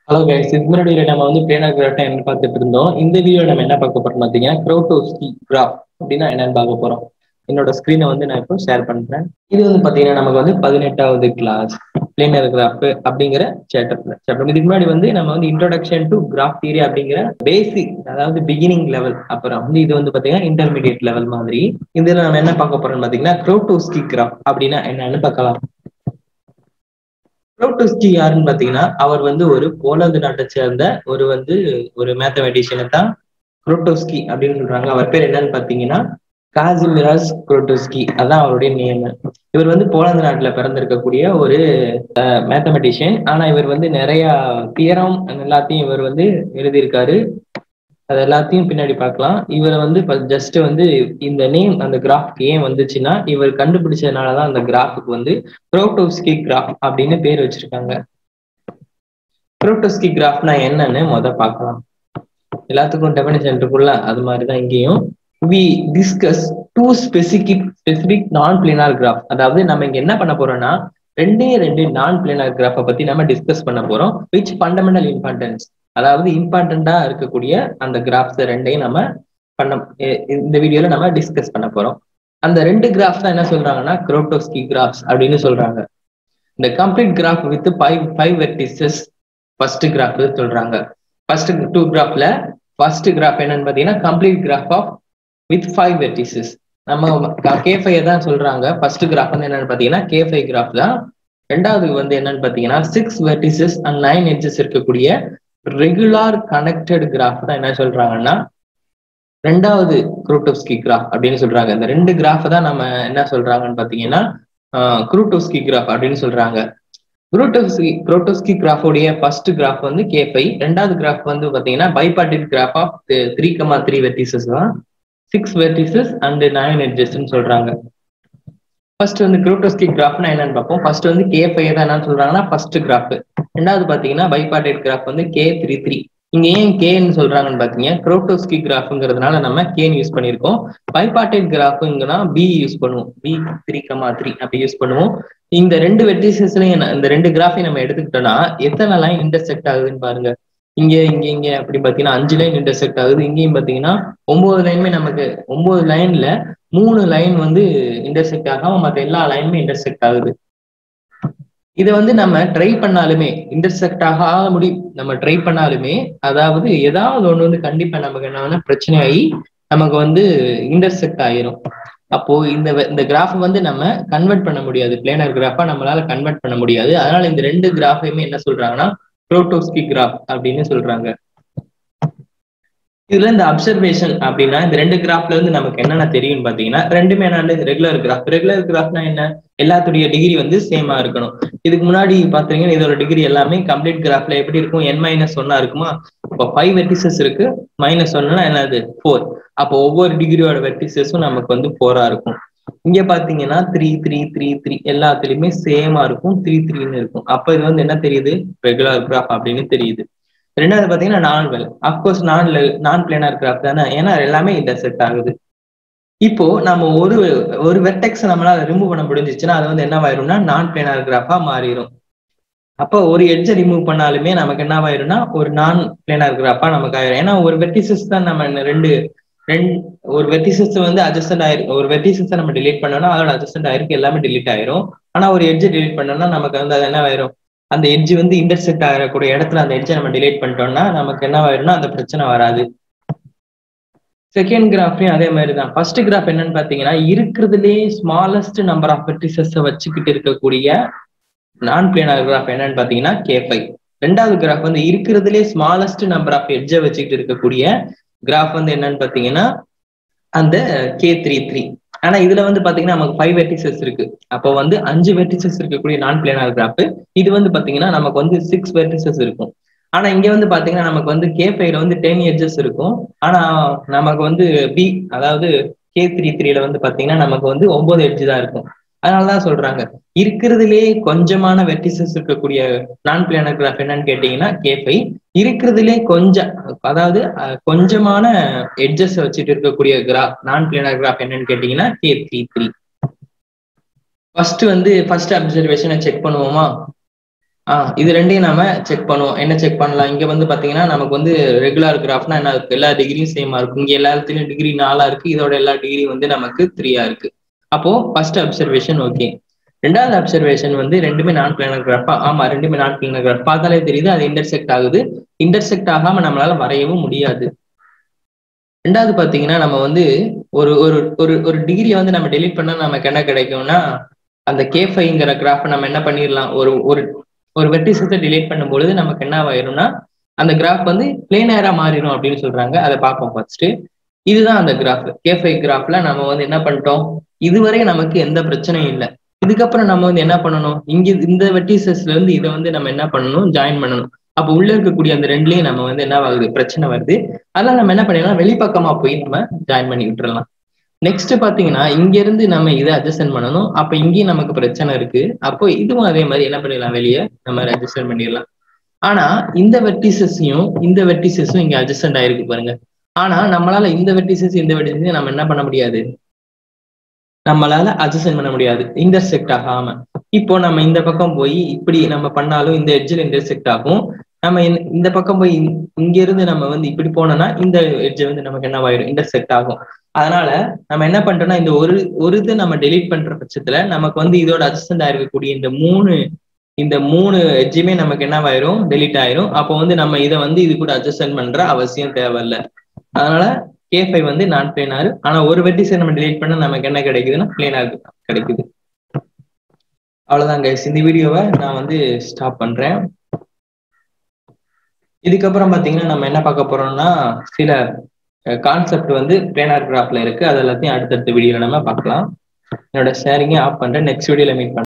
hello guys இதுக்கு முன்னாடி நம்ம வந்து பிளேனர் கிராஃப்ட் என்ன பார்த்துட்டு இருந்தோம் இந்த வீடியோ நம்ம என்ன பார்க்க போறோம் பார்த்தீங்கன்னா க்ரோட்டோஸ்கி கிராஃப் அப்படின்னா என்னன்னு பார்க்க போறோம் என்னோட ஸ்க்ரீனை வந்து நான் இப்போ ஷேர் பண்றேன் இது வந்து பார்த்தீங்கன்னா நமக்கு வந்து பதினெட்டாவது கிளாஸ் பிளேனர் கிராஃப் அப்படிங்கிற சேப்டர்ல சாப்டர் இதுக்கு முன்னாடி வந்து நம்ம வந்து இன்ட்ரோடக்ஷன் டு கிராஃப் தியரி அப்படிங்கிற பேசிக் அதாவது பிகினிங் லெவல் அப்புறம் வந்து இது வந்து பார்த்தீங்கன்னா இன்டர்மீடியட் லெவல் மாதிரி இதுல நம்ம என்ன பார்க்க போறோம்னு பார்த்தீங்கன்னா க்ரோட்டோஸ்கி கிராஃப் அப்படின்னா என்னன்னு பார்க்கலாம் புரோட்டோஸ்கி யாருன்னு பாத்தீங்கன்னா அவர் வந்து ஒரு போலந்து நாட்டை சேர்ந்த ஒரு வந்து ஒரு மேத்தமெட்டிஷியனை தான் குரோட்டோஸ்கி அப்படின்னு சொல்றாங்க அவர் பேர் என்னன்னு பாத்தீங்கன்னா காசிமிராஸ் குரோட்டோஸ்கி அதான் அவருடைய நேம் இவர் வந்து போலந்து நாட்டுல பிறந்திருக்கக்கூடிய ஒரு மேத்தமெட்டிஷியன் ஆனா இவர் வந்து நிறைய தியரம் எல்லாத்தையும் இவர் வந்து எழுதியிருக்காரு அது எல்லாத்தையும் பின்னாடி பார்க்கலாம் இவரை வந்து ஜஸ்ட் வந்து இந்த நேம் அந்த கிராஃப்க்கு ஏன் வந்துச்சுன்னா இவர் கண்டுபிடிச்சதுனாலதான் அந்த கிராஃபுக்கு வந்து புரோட்டோஸ்கி கிராஃப் அப்படின்னு பேர் வச்சிருக்காங்க புரோட்டோஸ்கி கிராஃப்னா என்னன்னு முத பார்க்கலாம் எல்லாத்துக்கும் டெபினிஷன் இருக்குல்ல அது மாதிரிதான் இங்கேயும் we discuss two specific specific நான் பிளினார் கிராஃப் அதாவது நம்ம இங்க என்ன பண்ண போறோம்னா ரெண்டே ரெண்டு நான் பிளினார் கிராஃபை பத்தி நம்ம டிஸ்கஸ் பண்ண போறோம் விச் ஃபண்டமெண்டல் இம்பார்ட்டன்ஸ் அதாவது இம்பார்ட்டண்டா இருக்கக்கூடிய அந்த கிராஃப்ஸ் ரெண்டையும் நம்ம பண்ண இந்த வீடியோல நம்ம டிஸ்கஸ் பண்ண போறோம் அந்த ரெண்டு கிராஃப் தான் என்ன சொல்றாங்கன்னா குரோட்டோஸ்கி கிராஃப்ஸ் அப்படின்னு சொல்றாங்க இந்த complete graph with five five vertices first graph சொல்றாங்க ஃபர்ஸ்ட் டூ கிராஃப்ல ஃபர்ஸ்ட் கிராஃப் என்னன்னு பாத்தீங்கன்னா complete graph of with five vertices நம்ம கே ஃபைவ் தான் சொல்றாங்க ஃபர்ஸ்ட் கிராஃப் வந்து என்னன்னு பாத்தீங்கன்னா கே ஃபைவ் கிராஃப் தான் ரெண்டாவது வந்து என்னன்னு பாத்தீங்கன்னா six vertices and nine edges இருக்கக்கூடிய ரெகுலார் கனெக்டட் கிராஃப் தான் என்ன சொல்றாங்கன்னா ரெண்டாவது குரூட்டோஸ்கி கிராஃப் அப்படின்னு சொல்றாங்க இந்த ரெண்டு கிராஃப் தான் நம்ம என்ன சொல்றாங்கன்னு பாத்தீங்கன்னா குரூட்டோஸ்கி கிராஃப் அப்படின்னு சொல்றாங்க குரூட்டோஸ்கி குரோட்டோஸ்கி கிராஃபோடைய ஃபர்ஸ்ட் கிராஃப் வந்து கே ஃபைவ் ரெண்டாவது கிராஃப் வந்து பாத்தீங்கன்னா bipartite graph of three comma three vertices தான் சிக்ஸ் வெர்டிசஸ் அண்ட் நைன் எட்ஜஸ்ட்னு சொல்றாங்க ஃபர்ஸ்ட் வந்து குரோட்டோஸ்கி கிராஃப்னா என்னன்னு பார்ப்போம் ஃபர்ஸ்ட் வந்து கே ஃபைவ் தான் என்னன்னு சொல்றாங்கன்னா ஃபர்ஸ்ட் கிராஃப் ரெண்டாவது பாத்தீங்கன்னா பைபார்டேட் கிராஃப் வந்து கே த்ரீ த்ரீ இங்க ஏன் கேன்னு சொல்றாங்கன்னு பாத்தீங்க குரோட்டோஸ்கி கிராஃப்ங்கிறதுனால நம்ம கேன்னு யூஸ் பண்ணிருக்கோம் பைபார்டேட் கிராஃப்ங்கன்னா பி யூஸ் பண்ணுவோம் பி த்ரீ கமா த்ரீ அப்படி யூஸ் பண்ணுவோம் இந்த ரெண்டு வெர்டிசஸ்லயும் இந்த ரெண்டு கிராஃபையும் நம்ம எடுத்துக்கிட்டோம்னா எத்தனை லைன் இன்டர்செக்ட் ஆகுதுன்னு பாருங்க இங்க இங்க இங்க அப்படி பாத்தீங்கன்னா அஞ்சு லைன் இன்டர்செக்ட் ஆகுது இங்கேயும் பாத்தீங்கன்னா ஒன்பது லைனுமே நமக்கு ஒன்பது லைன்ல மூணு லைன் வந்து இன்டர்செக்ட் ஆகாம மத்த எல்லா லைனுமே இன்டர்செக்ட் ஆகுது இதை வந்து நம்ம ட்ரை பண்ணாலுமே இன்டர்செக்ட் ஆகாத முடி நம்ம ட்ரை பண்ணாலுமே அதாவது ஏதாவது ஒண்ணு வந்து கண்டிப்பா நமக்கு என்ன பிரச்சனை ஆகி நமக்கு வந்து இன்டர்செக்ட் ஆயிரும் அப்போ இந்த இந்த கிராஃப் வந்து நம்ம கன்வெர்ட் பண்ண முடியாது பிளேனர் கிராஃபா நம்மளால கன்வெர்ட் பண்ண முடியாது அதனால இந்த ரெண்டு கிராஃபையுமே என்ன சொல்றாங்கன்னா புரோட்டோஸ்கி கிராஃப் அப்படின்னு சொல்றாங்க இதுல இந்த அப்சர்வேஷன் அப்படின்னா இந்த ரெண்டு கிராஃப்ல இருந்து நமக்கு என்னென்ன தெரியும்னு பாத்தீங்கன்னா ரெண்டுமே என்ன ரெகுலர் கிராஃப் ரெகுலர் கிராஃப்னா என்ன எல்லாத்துடைய டிகிரி வந்து சேமா இருக்கணும் இதுக்கு முன்னாடி பாத்தீங்கன்னா இதோட டிகிரி எல்லாமே கம்ப்ளீட் கிராஃப்ல எப்படி இருக்கும் என் மைனஸ் ஒன்னா இருக்குமா இப்போ ஃபைவ் வெர்டிசஸ் இருக்கு மைனஸ் ஒன்னா என்னது ஃபோர் அப்போ ஒவ்வொரு டிகிரியோட வெர்டிசஸும் நமக்கு வந்து ஃபோரா இருக்கும் இங்க பாத்தீங்கன்னா த்ரீ த்ரீ த்ரீ த்ரீ எல்லாத்துலயுமே சேமா இருக்கும் த்ரீ த்ரீன்னு இருக்கும் அப்ப இது வந்து என்ன தெரியுது ரெகுலர் கிராஃப் அப்படின்னு தெரியுது ரெண்டாவது பாத்தீங்கன்னா நான் வெல் அப்கோர்ஸ் நான் நான் பிளேனார் கிராஃப் தானே ஏன்னா எல்லாமே இன்டர்செக்ட் ஆகுது இப்போ நம்ம ஒரு ஒரு வெர்டெக்ஸ் நம்மளால ரிமூவ் பண்ண முடிஞ்சிச்சுன்னா அது வந்து என்னவாயிரும்னா நான் பிளேனார் கிராஃபா மாறிடும் அப்போ ஒரு எட்ஜை ரிமூவ் பண்ணாலுமே நமக்கு என்னவாயிரும்னா ஒரு நான் பிளேனார் கிராஃபா நமக்கு ஆயிரும் ஏன்னா ஒரு வெர்டிசஸ் தான் நம்ம ரெண்டு ரெண்டு ஒரு வெர்டிசஸ் வந்து அட்ஜஸ்டன்ட் ஆயிருக்கு ஒரு வெர்டிசஸ் நம்ம டிலீட் பண்ணோம்னா அதோட அட்ஜஸ்டன்ட் ஆயிருக்கு எல்லாமே டிலீட் ஆயிரும் ஆனா ஒரு எட்ஜை டிலீட் பண்ணோம்னா நமக்கு வந்து அது என்ன ஆயிரும் அந்த எட்ஜ் வந்து இன்டர்செக்ட் ஆகக்கூடிய இடத்துல அந்த எட்ஜை நம்ம டிலீட் பண்ணிட்டோம்னா நமக்கு என்ன ஆயிரும்னா அந்த பிரச்சனை வராது செகண்ட் கிராஃப்லயும் அதே மாதிரி தான் ஃபர்ஸ்ட் கிராஃப் என்னன்னு பாத்தீங்கன்னா இருக்கிறதுலே ஸ்மாலஸ்ட் நம்பர் ஆஃப் வெர்டிசஸ் வச்சுக்கிட்டு இருக்கக்கூடிய நான் பிளேனார் கிராஃப் என்னன்னு பாத்தீங்கன்னா கே ஃபைவ் ரெண்டாவது கிராஃப் வந்து இருக்கிறதுலே ஸ்மாலஸ்ட் நம்பர் ஆஃப் எட்ஜை வச்சுக்கிட்டு இருக்கக்கூடிய கிராஃப் வந்து என்னன்னு பாத்தீங்கன்னா அந்த கே த்ரீ த்ரீ ஆனா இதுல வந்து பாத்தீங்கன்னா நமக்கு ஃபைவ் வெர்டிசஸ் இருக்கு அப்போ வந்து அஞ்சு வெர்டிசஸ் இருக்கக்கூடிய நான் பிளேனார் கிராஃப் இது வந்து பாத்தீங்கன்னா நமக்கு வந்து சிக்ஸ் வெர்டிசஸ் இருக்கும் ஆனா இங்க வந்து பாத்தீங்கன்னா நமக்கு வந்து கே ஃபைவ்ல வந்து டென் எட்ஜஸ் இருக்கும் ஆனா நமக்கு வந்து பி அதாவது கே த்ரீ த்ரீல வந்து பாத்தீங்கன்னா நமக்கு வந்து ஒன்பது எட்ஜ் தான் இருக்கும் அதனாலதான் சொல்றாங்க இருக்கிறதுலே கொஞ்சமான வெர்டிசஸ் இருக்கக்கூடிய நான் பிளேனர் கிராஃப் என்னன்னு கேட்டீங்கன்னா கே ஃபைவ் இருக்கிறதுலே கொஞ்சம் அதாவது கொஞ்சமான எட்ஜஸ் வச்சுட்டு இருக்கக்கூடிய கிராஃப் நான் பிளேனர் கிராஃப் என்னன்னு கேட்டீங்கன்னா கே த்ரீ த்ரீ ஃபர்ஸ்ட் வந்து ஃபர்ஸ்ட் அப்சர்வேஷனை செக் பண்ணுவோமா ஆஹ் இது ரெண்டையும் நாம செக் பண்ணுவோம் என்ன செக் பண்ணலாம் இங்க வந்து பாத்தீங்கன்னா நமக்கு வந்து ரெகுலர் கிராஃப்னா என்ன இருக்கு எல்லா டிகிரியும் சேமா இருக்கும் இங்க எல்லாத்துலயும் டிகிரி நாலா இருக்கு இதோட எல்லா டிகிரி வந்து நமக்கு த்ரீயா இருக்கு அப்போ ஃபர்ஸ்ட் அப்சர்வேஷன் ஓகே ரெண்டாவது அப்சர்வேஷன் வந்து ரெண்டுமே நான் பிளானர் கிராஃபா ஆமா ரெண்டுமே நான் பிளானர் கிராஃப் பார்த்தாலே தெரியுது அது இன்டர்செக்ட் ஆகுது இன்டர்செக்ட் ஆகாம நம்மளால வரையவும் முடியாது ரெண்டாவது பாத்தீங்கன்னா நம்ம வந்து ஒரு ஒரு ஒரு ஒரு டிகிரியை வந்து நம்ம டெலிட் பண்ணா நமக்கு என்ன கிடைக்கும்னா அந்த கே ஃபைங்கிற கிராஃபை நம்ம என்ன பண்ணிடலாம் ஒரு ஒரு ஒரு வெர்டிசத்தை டிலீட் பண்ணும்பொழுது நமக்கு என்ன ஆயிரும்னா அந்த கிராஃப் வந்து பிளேனரா மாறிடும் அப்படின்னு சொல்றாங்க அதை பார்ப்போம் ஃபர்ஸ்ட் இதுதான் அந்த கிராஃப் கே ஃபை கிராஃப்ல நம்ம வந்து என்ன பண்ணிட்டோம் இதுவரை நமக்கு எந்த பிரச்சனையும் இல்லை இதுக்கப்புறம் நம்ம வந்து என்ன பண்ணணும் இங்க இந்த வெர்டிசஸ்ல இருந்து இதை வந்து நம்ம என்ன பண்ணணும் ஜாயின் பண்ணணும் அப்போ உள்ள இருக்கக்கூடிய அந்த ரெண்டுலயும் நம்ம வந்து என்ன ஆகுது பிரச்சனை வருது அதெல்லாம் நம்ம என்ன பண்ணிடலாம் வெளிப்பக்கமா போய் நம்ம ஜாயின் பண்ணி விட்டுறலாம் நெக்ஸ்ட் பாத்தீங்கன்னா இங்க இருந்து நம்ம இதை அட்ஜஸ்ட் பண்ணணும் அப்ப இங்கேயும் நமக்கு பிரச்சனை இருக்கு அப்போ இதுவும் அதே மாதிரி என்ன பண்ணிடலாம் வெளியே நம்ம அட்ஜஸ்ட் பண்ணிடலாம் ஆனா இந்த வெர்டிசஸையும் இந்த வெர்டிசஸும் இங்க அட்ஜஸ்ட் ஆயிருக்கு பாருங்க ஆனா நம்மளால இந்த வெர்டிசஸ் இந்த வெர்டிசஸ் நம்ம என்ன பண்ண முடியாது நம்மளால அட்ஜஸ்ட் பண்ண முடியாது இன்டர்செக்ட் ஆகாம இப்போ நம்ம இந்த பக்கம் போய் இப்படி நம்ம பண்ணாலும் இந்த எட்ஜில் இன்டர்செக்ட் ஆகும் நம்ம இந்த பக்கம் போய் இங்க இருந்து நம்ம வந்து இப்படி போனோம்னா இந்த எட்ஜ் வந்து நமக்கு என்ன ஆயிடும் இன்டர்செக்ட் ஆகும் அதனால நம்ம என்ன பண்றோம்னா இந்த ஒரு ஒரு இது நம்ம டெலீட் பண்ற பட்சத்துல நமக்கு வந்து இதோட அசிஸ்டன்ட் ஆயிருக்கக்கூடிய இந்த மூணு இந்த மூணு எட்ஜுமே நமக்கு என்ன ஆயிரும் டெலீட் ஆயிரும் அப்போ வந்து நம்ம இதை வந்து இது கூட அட்ஜஸ்ட் பண்ற அவசியம் தேவையில்ல அதனால கே ஃபைவ் வந்து நான் பிளேனாரு ஆனா ஒரு வெட்டிஸை நம்ம டெலீட் பண்ண நமக்கு என்ன கிடைக்குதுன்னா பிளேனார் கிடைக்குது அவ்வளவுதான் கைஸ் இந்த வீடியோவை நான் வந்து ஸ்டாப் பண்றேன் இதுக்கப்புறம் பாத்தீங்கன்னா நம்ம என்ன பார்க்க போறோம்னா சில கான்செப்ட் வந்து பிளேனார் கிராஃப்ல இருக்கு அது எல்லாத்தையும் அடுத்தடுத்த வீடியோல நம்ம பார்க்கலாம் என்னோட ஷேரிங்கை ஆஃப் பண்றேன் நெக்ஸ்ட் வீடியோல மீட் பண்றேன்